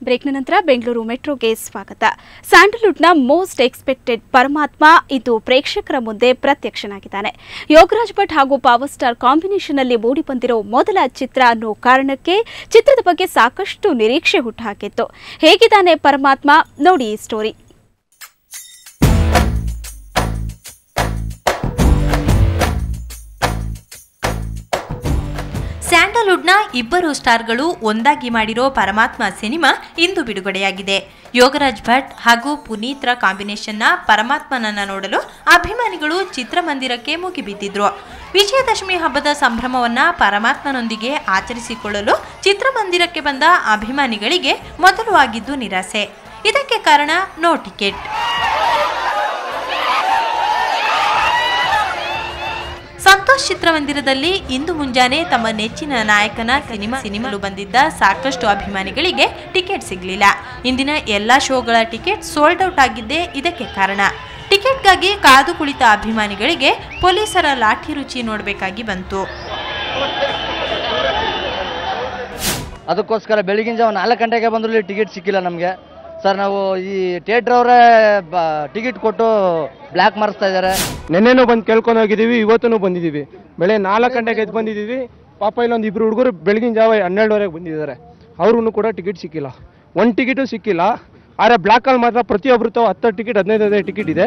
ಬ್ರೇಕ್ನ ನಂತರ ಬೆಂಗಳೂರು ಮೆಟ್ರೋಗೆ ಸ್ವಾಗತ ಸ್ಯಾಂಡಲ್ವುಡ್ನ most expected ಪರಮಾತ್ಮ ಇದು ಪ್ರೇಕ್ಷಕರ ಮುಂದೆ ಪ್ರತ್ಯಕ್ಷನಾಗಿದ್ದಾನೆ ಯೋಗರಾಜ್ ಭಟ್ ಹಾಗೂ ಪವರ್ ಸ್ಟಾರ್ ಕಾಂಬಿನೇಷನ್ ಅಲ್ಲಿ ಮೂಡಿಬಂದಿರೋ ಮೊದಲ ಚಿತ್ರ ಅನ್ನೋ ಕಾರಣಕ್ಕೆ ಚಿತ್ರದ ಬಗ್ಗೆ ಸಾಕಷ್ಟು ನಿರೀಕ್ಷೆ ಹುಟ್ಟುಹಾಕಿತ್ತು ಹೇಗಿದ್ದಾನೆ ಪರಮಾತ್ಮ ನೋಡಿ ಈ ಸ್ಟೋರಿ ಸ್ಯಾಂಡಲ್ವುಡ್ನ ಇಬ್ಬರು ಸ್ಟಾರ್ಗಳು ಒಂದಾಗಿ ಮಾಡಿರೋ ಪರಮಾತ್ಮ ಸಿನಿಮಾ ಇಂದು ಬಿಡುಗಡೆಯಾಗಿದೆ ಯೋಗರಾಜ್ ಭಟ್ ಹಾಗೂ ಪುನೀತ್ರ ಕಾಂಬಿನೇಷನ್ನ ಪರಮಾತ್ಮನನ್ನ ನೋಡಲು ಅಭಿಮಾನಿಗಳು ಚಿತ್ರಮಂದಿರಕ್ಕೆ ಮುಗಿಬಿದ್ದಿದ್ರು ವಿಜಯದಶಮಿ ಹಬ್ಬದ ಸಂಭ್ರಮವನ್ನ ಪರಮಾತ್ಮನೊಂದಿಗೆ ಆಚರಿಸಿಕೊಳ್ಳಲು ಚಿತ್ರಮಂದಿರಕ್ಕೆ ಬಂದ ಅಭಿಮಾನಿಗಳಿಗೆ ಮೊದಲು ಆಗಿದ್ದು ನಿರಾಸೆ ಇದಕ್ಕೆ ಕಾರಣ ನೋ ಟಿಕೆಟ್ ಸಂತೋಷ್ ಚಿತ್ರಮಂದಿರದಲ್ಲಿ ಇಂದು ಮುಂಜಾನೆ ತಮ್ಮ ನೆಚ್ಚಿನ ನಾಯಕನ ಸಿನಿಮಾ ಸಿನಿಮಾಲು ಬಂದಿದ್ದ ಸಾಕಷ್ಟು ಅಭಿಮಾನಿಗಳಿಗೆ ಟಿಕೆಟ್ ಸಿಗಲಿಲ್ಲ ಇಂದಿನ ಎಲ್ಲಾ ಶೋಗಳ ಟಿಕೆಟ್ ಸೋಲ್ಡ್ ಔಟ್ ಆಗಿದ್ದೇ ಇದಕ್ಕೆ ಕಾರಣ ಟಿಕೆಟ್ಗಾಗಿ ಕಾದು ಕುಳಿತ ಅಭಿಮಾನಿಗಳಿಗೆ ಪೊಲೀಸರ ಲಾಠಿ ರುಚಿ ನೋಡಬೇಕಾಗಿ ಬಂತು ಅದಕ್ಕೋಸ್ಕರ ಬೆಳಗಿನ ಜಾವ ನಾಲ್ಕು ಗಂಟೆಗೆ ಬಂದರೂ ಟಿಕೆಟ್ ಸಿಕ್ಕಿಲ್ಲ ನಮಗೆ ಸರ್ ನಾವು ಈ ಥಿಯೇಟ್ರ್ ಅವರೇ ಟಿಕೆಟ್ ಕೊಟ್ಟು ಬ್ಲ್ಯಾಕ್ ಮಾರಿಸ್ತಾ ಇದ್ದಾರೆ ನಿನ್ನೆನೂ ಬಂದು ಕೇಳ್ಕೊಂಡು ಹೋಗಿದ್ದೀವಿ ಇವತ್ತೂ ಬಂದಿದ್ದೀವಿ ಬೆಳೆ ನಾಲ್ಕು ಗಂಟೆಗೆ ಎದ್ದು ಬಂದಿದ್ದೀವಿ ಪಾಪ ಇಲ್ಲೊಂದು ಇಬ್ರು ಹುಡುಗರು ಬೆಳಗಿನ ಜಾವ ಹನ್ನೆರಡುವರೆಗೆ ಬಂದಿದ್ದಾರೆ ಅವ್ರಿಗೂ ಕೂಡ ಟಿಕೆಟ್ ಸಿಕ್ಕಿಲ್ಲ ಒಂದು ಟಿಕೆಟು ಸಿಕ್ಕಿಲ್ಲ ಆದರೆ ಬ್ಲ್ಯಾಕಲ್ಲಿ ಮಾತ್ರ ಪ್ರತಿಯೊಬ್ಬರು ತಾವು ಹತ್ತು ಟಿಕೆಟ್ ಹದಿನೈದು ಹದಿನೈದು ಟಿಕೆಟ್ ಇದೆ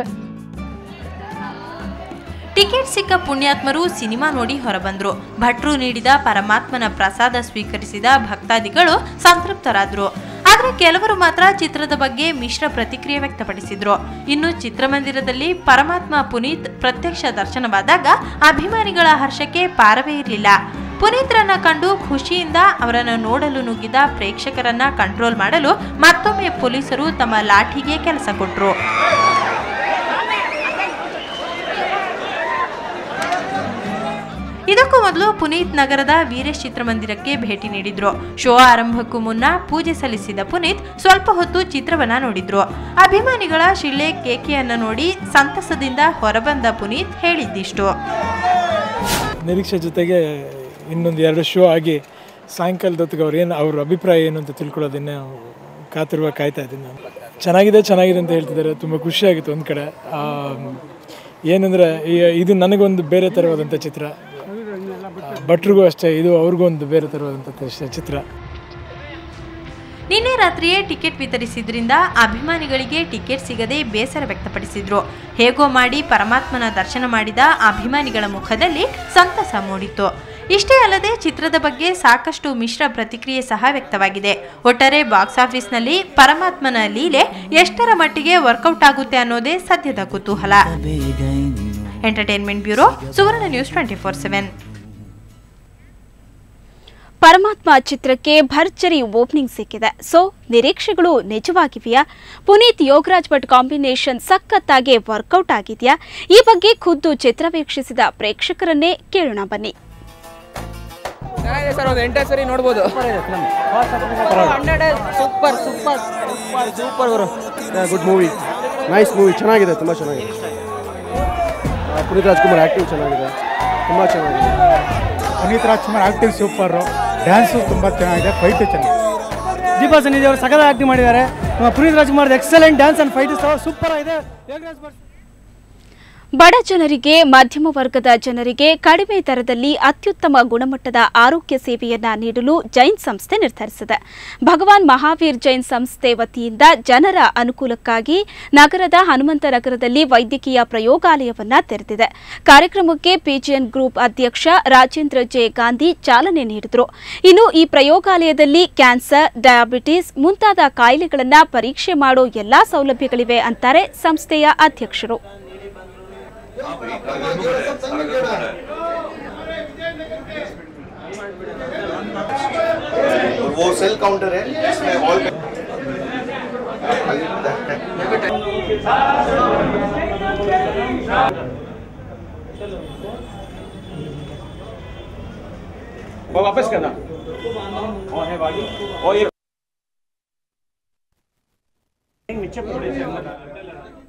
ಟಿಕೆಟ್ ಸಿಕ್ಕ ಪುಣ್ಯಾತ್ಮರು ಸಿನಿಮಾ ನೋಡಿ ಹೊರಬಂದ್ರು ಭಟ್ರು ನೀಡಿದ ಪರಮಾತ್ಮನ ಪ್ರಸಾದ ಸ್ವೀಕರಿಸಿದ ಭಕ್ತಾದಿಗಳು ಸಂತೃಪ್ತರಾದ್ರು ಆದ್ರೆ ಕೆಲವರು ಮಾತ್ರ ಚಿತ್ರದ ಬಗ್ಗೆ ಮಿಶ್ರ ಪ್ರತಿಕ್ರಿಯೆ ವ್ಯಕ್ತಪಡಿಸಿದ್ರು ಇನ್ನು ಚಿತ್ರಮಂದಿರದಲ್ಲಿ ಪರಮಾತ್ಮ ಪುನೀತ್ ಪ್ರತ್ಯಕ್ಷ ದರ್ಶನವಾದಾಗ ಅಭಿಮಾನಿಗಳ ಹರ್ಷಕ್ಕೆ ಪಾರವೇ ಇರಲಿಲ್ಲ ಪುನೀತ್ರನ್ನ ಕಂಡು ಖುಷಿಯಿಂದ ಅವರನ್ನು ನೋಡಲು ನುಗ್ಗಿದ ಪ್ರೇಕ್ಷಕರನ್ನ ಕಂಟ್ರೋಲ್ ಮಾಡಲು ಮತ್ತೊಮ್ಮೆ ಪೊಲೀಸರು ತಮ್ಮ ಲಾಠಿಗೆ ಕೆಲಸ ಕೊಟ್ರು ಇದಕ್ಕೂ ಮೊದಲು ಪುನೀತ್ ನಗರದ ವೀರೇಶ್ ಚಿತ್ರಮಂದಿರಕ್ಕೆ ಭೇಟಿ ನೀಡಿದ್ರು ಶೋ ಆರಂಭಕ್ಕೂ ಮುನ್ನ ಪೂಜೆ ಸಲ್ಲಿಸಿದ ಪುನೀತ್ ಸ್ವಲ್ಪ ಹೊತ್ತು ಚಿತ್ರವನ್ನ ನೋಡಿದ್ರು ಅಭಿಮಾನಿಗಳ ಶಿಳ್ಳೆ ಕೇಕೆಯನ್ನ ನೋಡಿ ಸಂತಸದಿಂದ ಹೊರಬಂದ ಪುನೀತ್ ಹೇಳಿದ್ದಿಷ್ಟು ನಿರೀಕ್ಷೆ ಜೊತೆಗೆ ಇನ್ನೊಂದು ಎರಡು ಶೋ ಆಗಿ ಸಾಯಂಕಾಲದ ಹೊತ್ತಿಗೆ ಅವ್ರು ಏನು ಅವ್ರ ಅಭಿಪ್ರಾಯ ಏನು ಅಂತ ತಿಳ್ಕೊಳ್ಳೋದನ್ನೇ ಕಾತಿರುವ ಕಾಯ್ತಾ ಇದ್ದೀನಿ ನಾನು ಚೆನ್ನಾಗಿದೆ ಚೆನ್ನಾಗಿದೆ ಅಂತ ಹೇಳ್ತಿದ್ದಾರೆ ತುಂಬ ಖುಷಿಯಾಗಿತ್ತು ಒಂದು ಕಡೆ ಆ, ಏನಂದರೆ ಈ- ಇದು ನನಗೊಂದು ಬೇರೆ ಥರವಾದಂಥ ಚಿತ್ರ ಆ, ಭಟ್ರಿಗೂ ಅಷ್ಟೇ ಇದು ಅವ್ರಿಗೂ ಒಂದು ಬೇರೆ ಥರವಾದಂಥ ತ- ಚಿತ್ರ ನಿನ್ನೆ ರಾತ್ರಿಯೇ ಟಿಕೆಟ್ ವಿತರಿಸಿದ್ರಿಂದ ಅಭಿಮಾನಿಗಳಿಗೆ ಟಿಕೆಟ್ ಸಿಗದೆ ಬೇಸರ ವ್ಯಕ್ತಪಡಿಸಿದ್ರು ಹೇಗೋ ಮಾಡಿ ಪರಮಾತ್ಮನ ದರ್ಶನ ಮಾಡಿದ ಅಭಿಮಾನಿಗಳ ಮುಖದಲ್ಲಿ ಸಂತಸ ಮೂಡಿತ್ತು ಇಷ್ಟೇ ಅಲ್ಲದೆ ಚಿತ್ರದ ಬಗ್ಗೆ ಸಾಕಷ್ಟು ಮಿಶ್ರ ಪ್ರತಿಕ್ರಿಯೆ ಸಹ ವ್ಯಕ್ತವಾಗಿದೆ ಒಟ್ಟಾರೆ ಬಾಕ್ಸ್ ಆಫೀಸ್ನಲ್ಲಿ ಪರಮಾತ್ಮನ ಲೀಲೆ ಎಷ್ಟರ ಮಟ್ಟಿಗೆ ವರ್ಕೌಟ್ ಆಗುತ್ತೆ ಅನ್ನೋದೇ ಸದ್ಯದ ಕುತೂಹಲ entertainment bureau Suvarna news twenty four seven Paramathma ಚಿತ್ರಕ್ಕೆ ಭರ್ಜರಿ ಓಪನಿಂಗ್ ಸಿಕ್ಕಿದೆ ಸೊ ನಿರೀಕ್ಷೆಗಳು ನಿಜವಾಗಿವೆಯಾ ಪುನೀತ್ ಯೋಗರಾಜ್ ಭಟ್ ಕಾಂಬಿನೇಷನ್ ಸಖತ್ತಾಗಿ ವರ್ಕೌಟ್ ಆಗಿದೆಯಾ ಈ ಬಗ್ಗೆ ಖುದ್ದು ಚಿತ್ರ ವೀಕ್ಷಿಸಿದ ಪ್ರೇಕ್ಷಕರನ್ನೇ ಕೇಳೋಣ ಬನ್ನಿ ಚೆನ್ನಾಗಿದೆ ಸರ್ ಒಂದು ಎಂಟೇ ಸರಿ ನೋಡ್ಬೋದು ಸೂಪರ್ ಸೂಪರ್ ಸೂಪರ್ ಬರೋ ಗುಡ್ ಮೂವಿ ನೈಸ್ ಮೂವಿ ಚೆನ್ನಾಗಿದೆ ತುಂಬ ಚೆನ್ನಾಗಿದೆ ಆ, ಪುನೀತ್ ರಾಜ್ಕುಮಾರ್ ಆ್ಯಕ್ಟಿಂಗ್ ಚೆನ್ನಾಗಿದೆ ತುಂಬ ಚೆನ್ನಾಗಿದೆ Puneeth Rajkumar acting super dance ತುಂಬ ಚೆನ್ನಾಗಿದೆ ಫೈಟು ಚೆನ್ನಾಗಿದೆ ದೀಪಾ ಸನ್ನಿಧಿ ಅವರು ಸಗದ ಆಕ್ಟಿಂಗ್ ಮಾಡಿದ್ದಾರೆ ನಮ್ಮ Puneeth Rajkumar excellent dance and fight super ಆಗಿದೆ ಯೋಗರಾಜ್ ಭಟ್ ಬಡ ಜನರಿಗೆ ಮಧ್ಯಮ ವರ್ಗದ ಜನರಿಗೆ ಕಡಿಮೆ ದರದಲ್ಲಿ ಅತ್ಯುತ್ತಮ ಗುಣಮಟ್ಟದ ಆರೋಗ್ಯ ಸೇವೆಯನ್ನ ನೀಡಲು ಜೈನ್ ಸಂಸ್ಥೆ ನಿರ್ಧರಿಸಿದೆ ಭಗವಾನ್ ಮಹಾವೀರ್ ಜೈನ್ ಸಂಸ್ಥೆ ವತಿಯಿಂದ ಜನರ ಅನುಕೂಲಕ್ಕಾಗಿ ನಗರದ ಹನುಮಂತನಗರದಲ್ಲಿ ವೈದ್ಯಕೀಯ ಪ್ರಯೋಗಾಲಯವನ್ನ ತೆರೆದಿದೆ ಕಾರ್ಯಕ್ರಮಕ್ಕೆ ಪಿಜಿಎನ್ ಗ್ರೂಪ್ ಅಧ್ಯಕ್ಷ ರಾಜೇಂದ್ರ ಜೆ ಗಾಂಧಿ ಚಾಲನೆ ನೀಡಿದರು ಇನ್ನು ಈ ಪ್ರಯೋಗಾಲಯದಲ್ಲಿ ಕ್ಯಾನ್ಸರ್ ಡಯಾಬಿಟಿಸ್ ಮುಂತಾದ ಕಾಯಿಲೆಗಳನ್ನ ಪರೀಕ್ಷೆ ಮಾಡೋ ಎಲ್ಲಾ ಸೌಲಭ್ಯಗಳಿವೆ ಅಂತಾರೆ ಸಂಸ್ಥೆಯ ಅಧ್ಯಕ್ಷರು और वो सेल काउंटर है जिसमें ऑल वो वापस करना और है बाकी और ये